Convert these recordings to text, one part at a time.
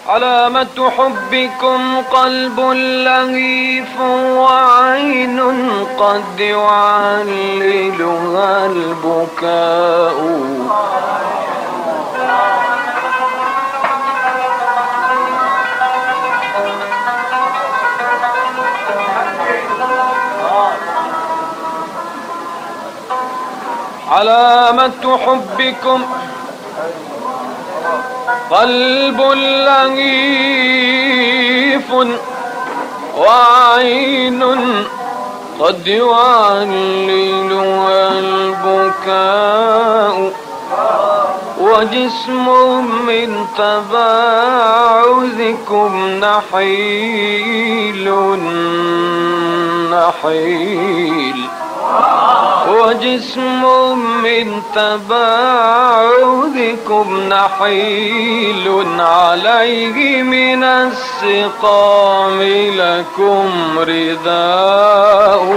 علامة حبكم قلب لهيف وعين قد يعللها البكاء علامة حبكم قلب لهيف وعين قد يعللها البكاء وجسم من تباعدكم نحيل نحيل وجسم من تباعدكم نحيل عليه من السقام لكم رداء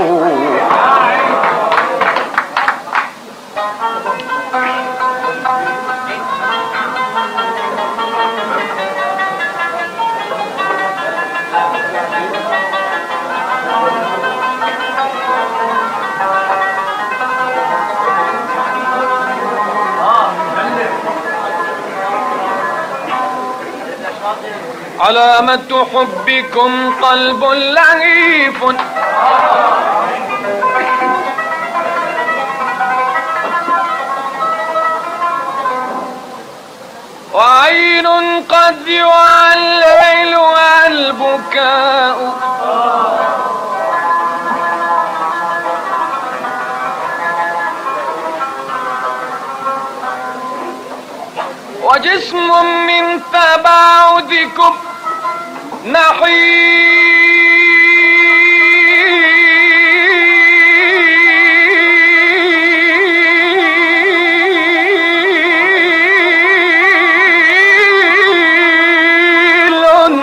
علامة حبكم قلب لهيف وعين قد يعللها البكاء وجسم من تباعدكم نحيل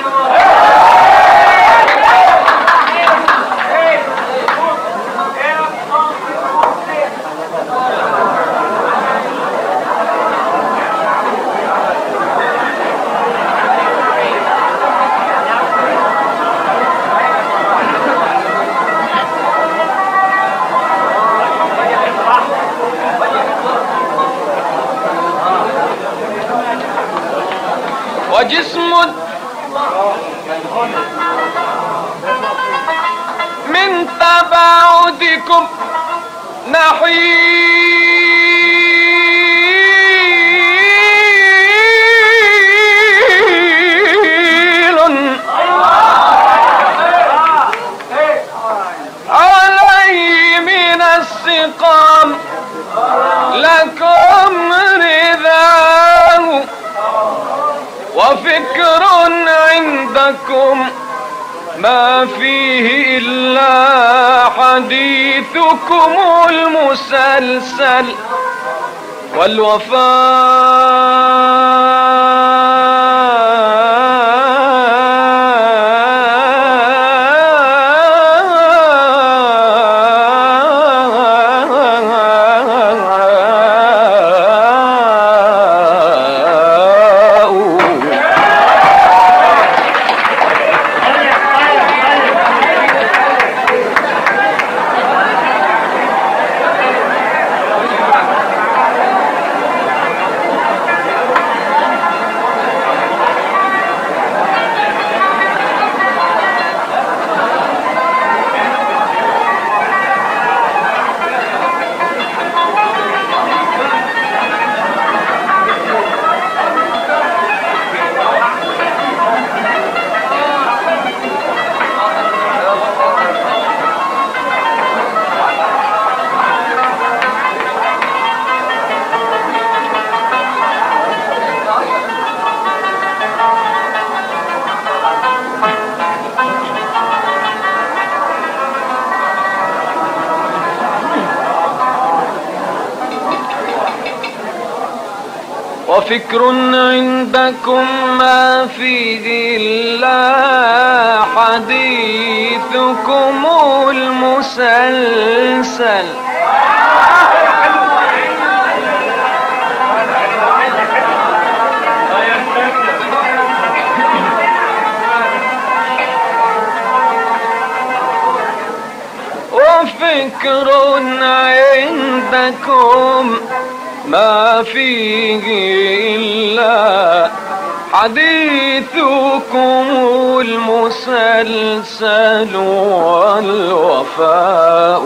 وجسم من تباعدكم نحيل عليه من السقام لكم رداه وفكر عندكم ما فيه إلا حديثكم المسلسل والوفاء وفكر عندكم ما فيه إلا حديثكم المسلسل عندكم ما فيه إلا حديثكم المسلسل والوفاء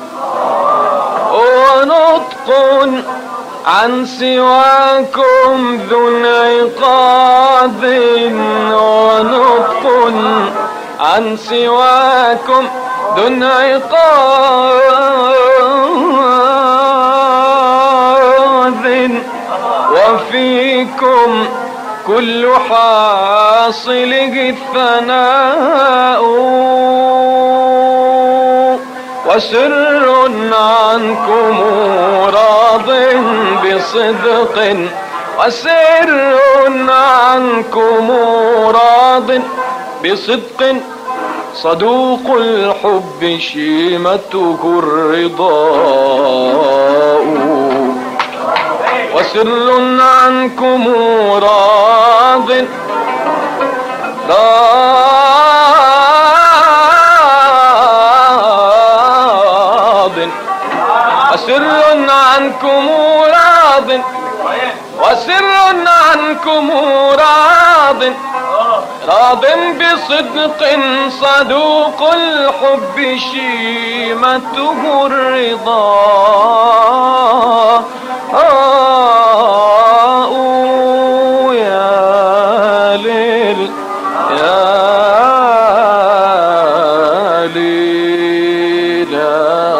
ونطق عن سواكم ذو انعقاد ونطق عن سواكم ذو انعقاد وفيكم كل حاصله الثناء وسر عنكم راض بصدق وسر عنكم راض بصدق صدوق الحب شيمته الرضاء وسر عنكم راض راض وسر عنكم راض وسر عنكم راض راض بصدق صدوق الحب شيمته الرضا آه يا ليل يا ليل يا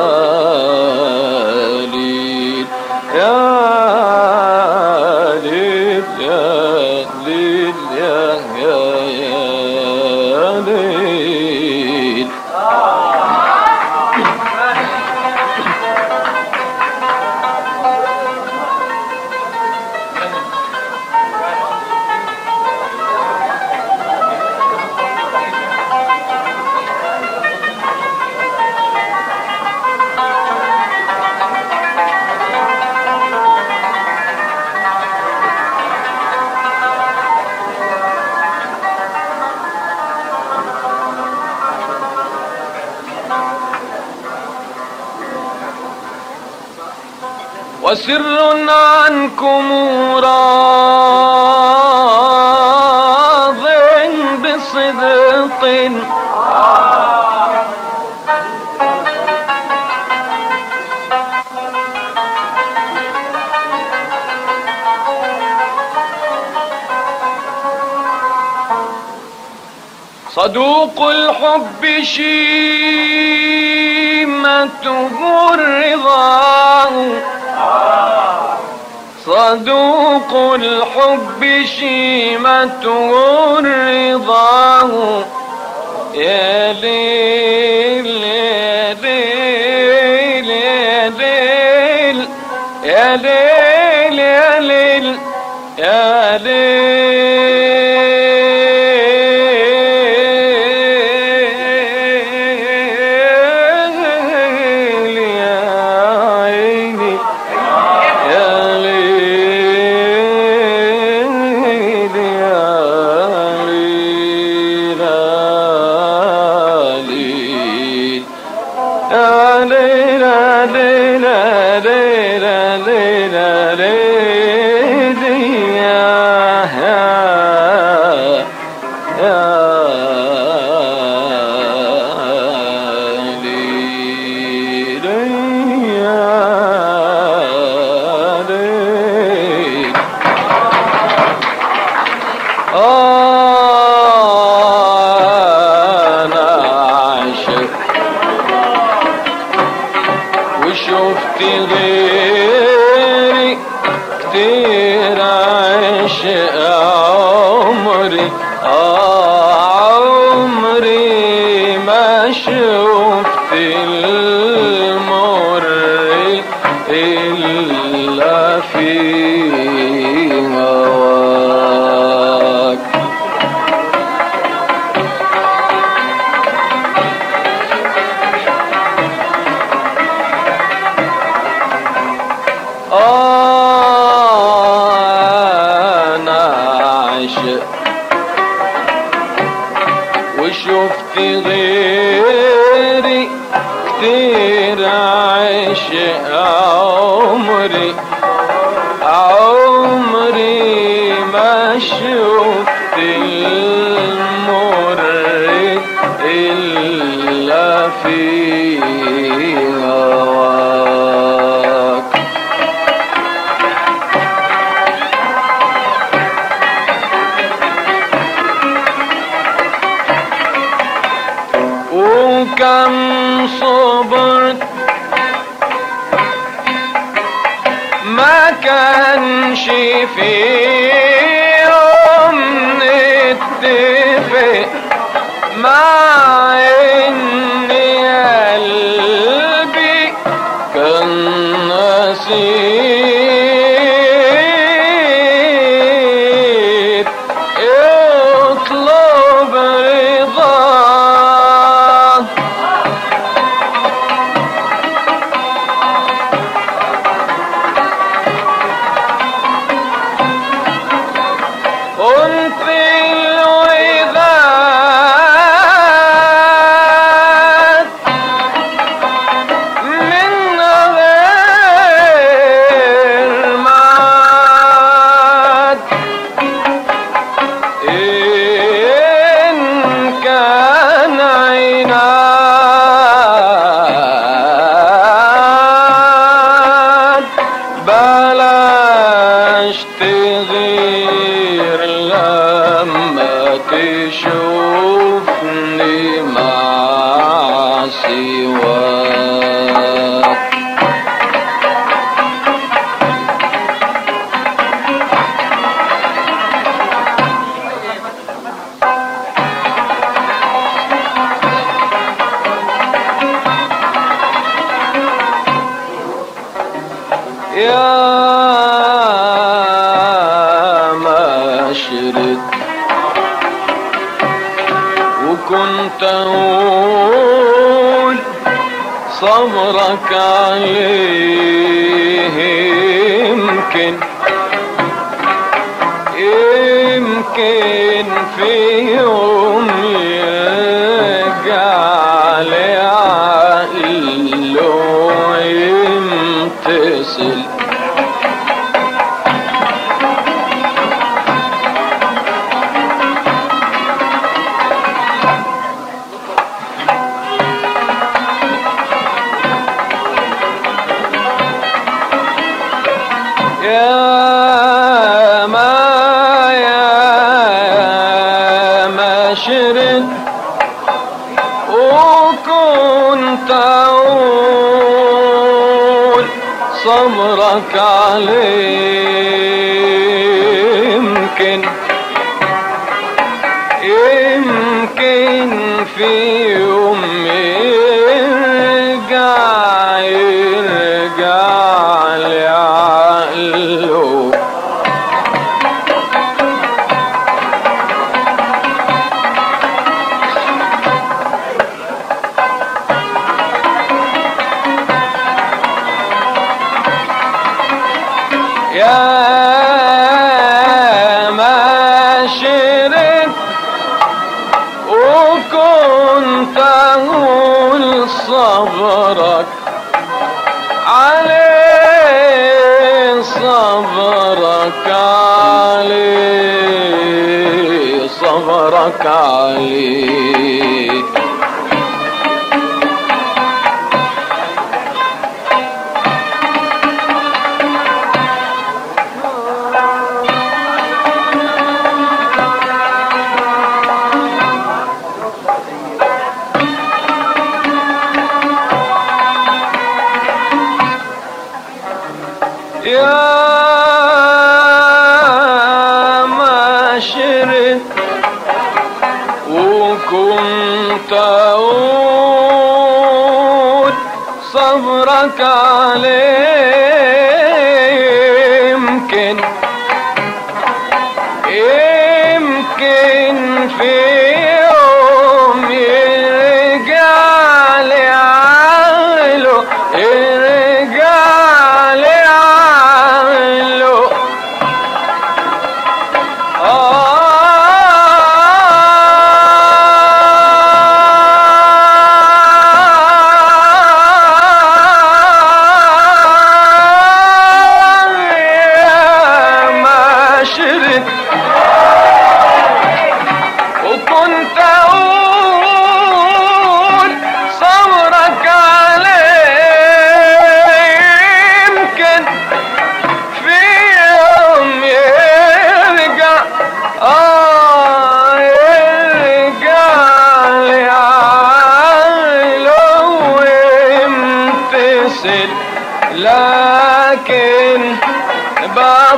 ليل يا ليل يا ليل يا يا يا ليل وسر عنكم راض بصدق صدوق الحب شيمته الرضا صدوق الحب شيمته الرضا يا ليل يا ليل يا ليل يا ليل يا ليل يا ليل يا عيني يا ليل يا ليل يا ليل يا ليل ليل ليل ليل يا يا يا ليل يا ليل أنا عاشق وشفت غيري كتير عشق عمري آه عمري ما شفت المر إلا في هواك أنا عاشق وشفت غيري كتير عاشق عمري عمري ما شفت المر إلا في هواك وكم صبرت ما كانش في يوم نتفق مع ان قلبي كان نسيت اطلب رضاه قلت الوداد من غير معاد إن كان عناد بلاش تغير لما تشوفني مع سواك يا مشرد وكنت أقول صبرك عليه يمكن يمكن في يوم يجعل عقله يمتثل يا ما يا ما شرد وكنت أقول صبرك عليه يمكن يمكن في يوم يرجع يرجع لعقله يا ما شربت وكنت أقول صبرك عليه صبرك عليه صبرك عليه يا ماشر وكنت أقول صبرك عليه يمكن يمكن في يوم يرجع لعقله يرجع لعقله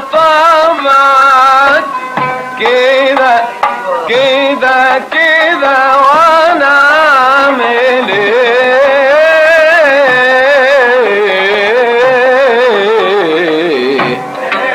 طبعك كده كده كده وانا اعمل ايه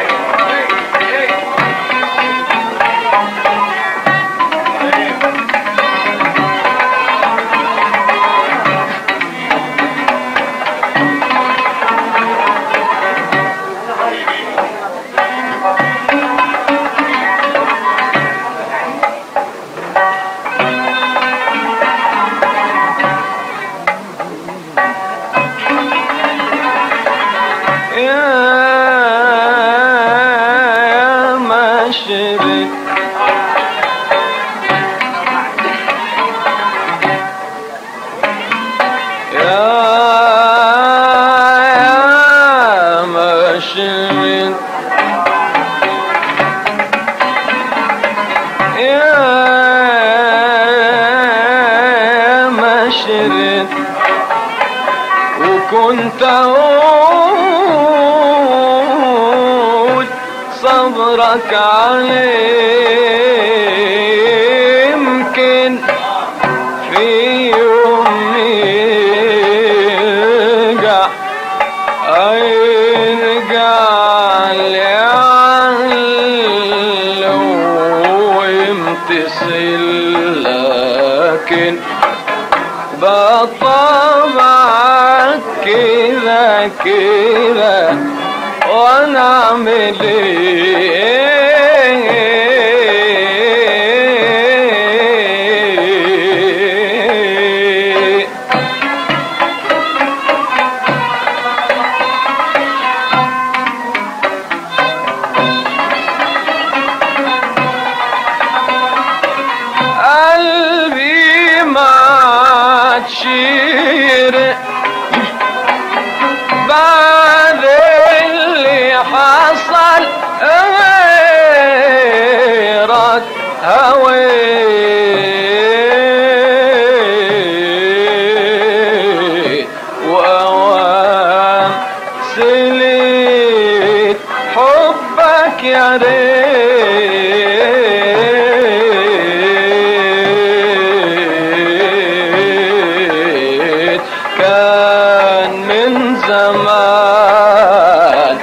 يا مشرق يا يا مشرق يا مشرق وكنت أقول صبرك عليه يمكن في يوم يرجع يرجع لعله ويمتثل لكن بطبعك كده كده وانا اعمل ايه قلبي ما تشير بعد اللي حصل غيرك هويت وأوام سليت حبك يا ريت كان من زمان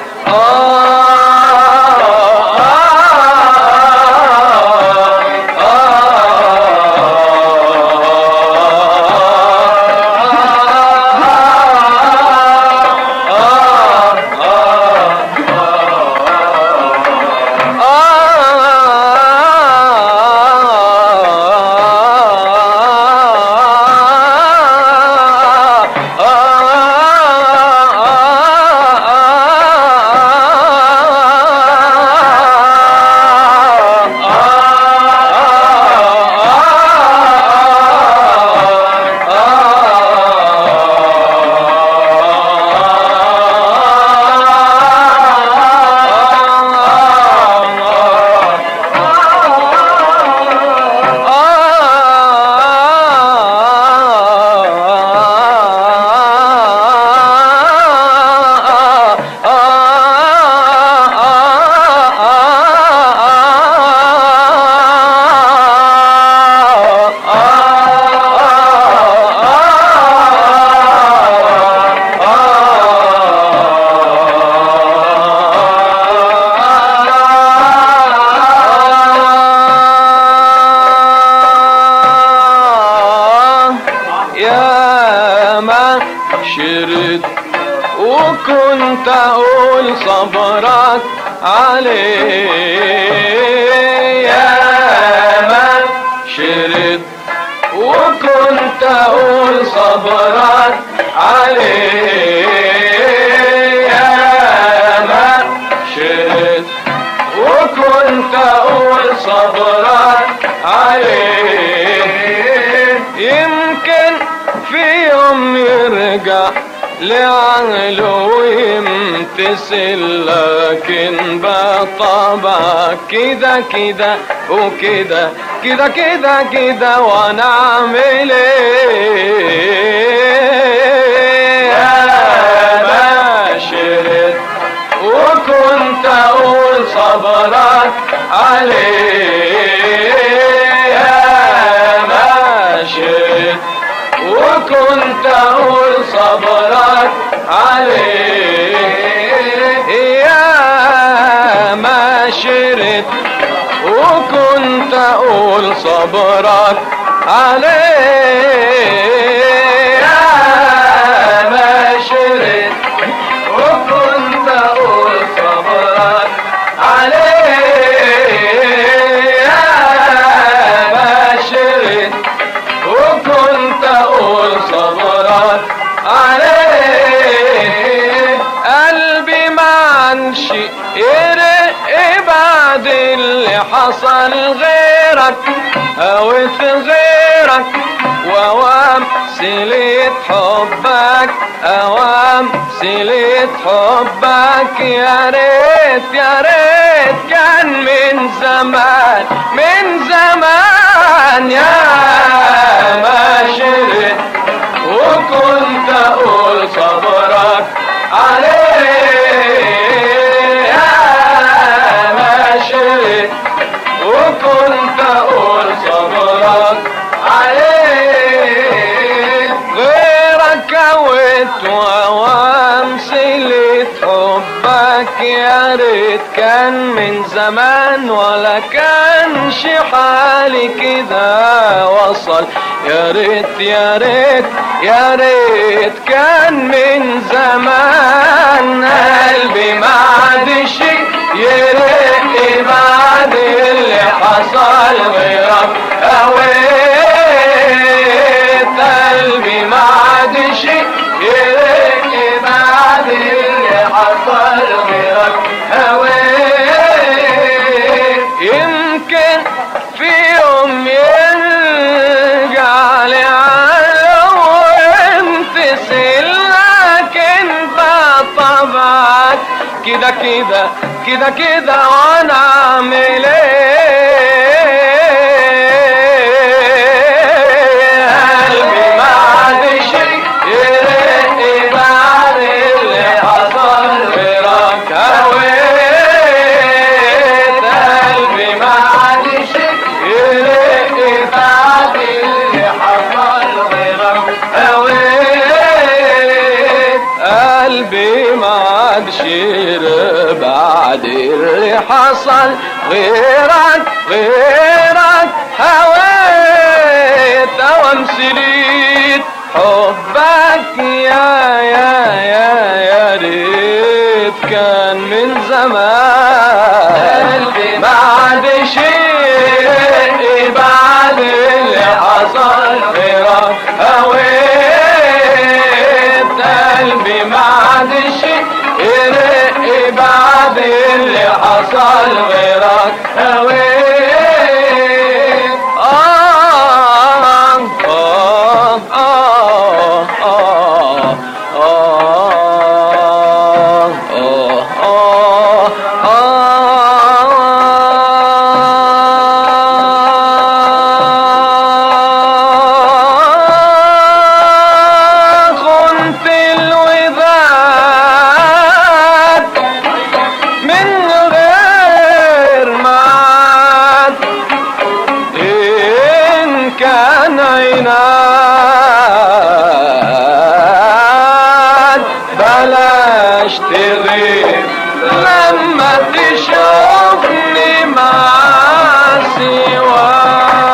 يا ما شرد وكنت اقول صبرك عليه يا ما شرد وكنت اقول صبرك عليه يا ما شرد وكنت اقول صبرك عليه يمكن في يوم يرجع لعقله ويمتثل لكن بطبع كده كده وكده كده كده كده وانا اعمل ايه يا باشر وكنت اقول أقول صبرك عليه يا ما شئت وكنت أقول صبرك عليه يا ما شرت وكنت أقول صبرك عليه يا ما شرت وكنت أقول صبرك عليه يا ما شرت وكنت أقول صبرك عليه قلبي ما عنش يرق بعد اللي حصل غيرك هويت غيرك ووام سليت حبك اوام سليت حبك يا ريت يا ريت كان من زمان من زمان يا ما شرت وكنت اقول صبرك عليه يا ما شرت وكنت اقول صبرك عليه غيرك كوت ووام سلت حبك يا ريت كان من زمان ولا كانش حالي كده وصل يا ريت يا ريت يا ريت كان من زمان قلبي ما عادش يرق بعد اللي حصل غيرك هويت قلبي ما عادش يرق بعد اللي حصل غيرك هويت يمكن في يوم يرجع لي وامتثل لكن بطبعك كده كده كده كده وانا اعمل ايه قلبي ما عادش يرق بعد اللي حصل غيرك هويت قلبي ما عادش يرق بعد اللي حصل غيرك هويت قلبي ما عادش يرق بعد اللي حصل غيرك غيرك هويت اوام سريت حبك يا يا يا يا ريت كان من زمان قلبي بعد شيء بعد اللي حصل غيرك هويت قلبي بعد شيء يرق بعد اللي حصل غيرك هويت آه آه آه آه آه آه آه كنت الوداد من غير معاد إن كان عناد بلاش تغيب لما تشوفني مع سواك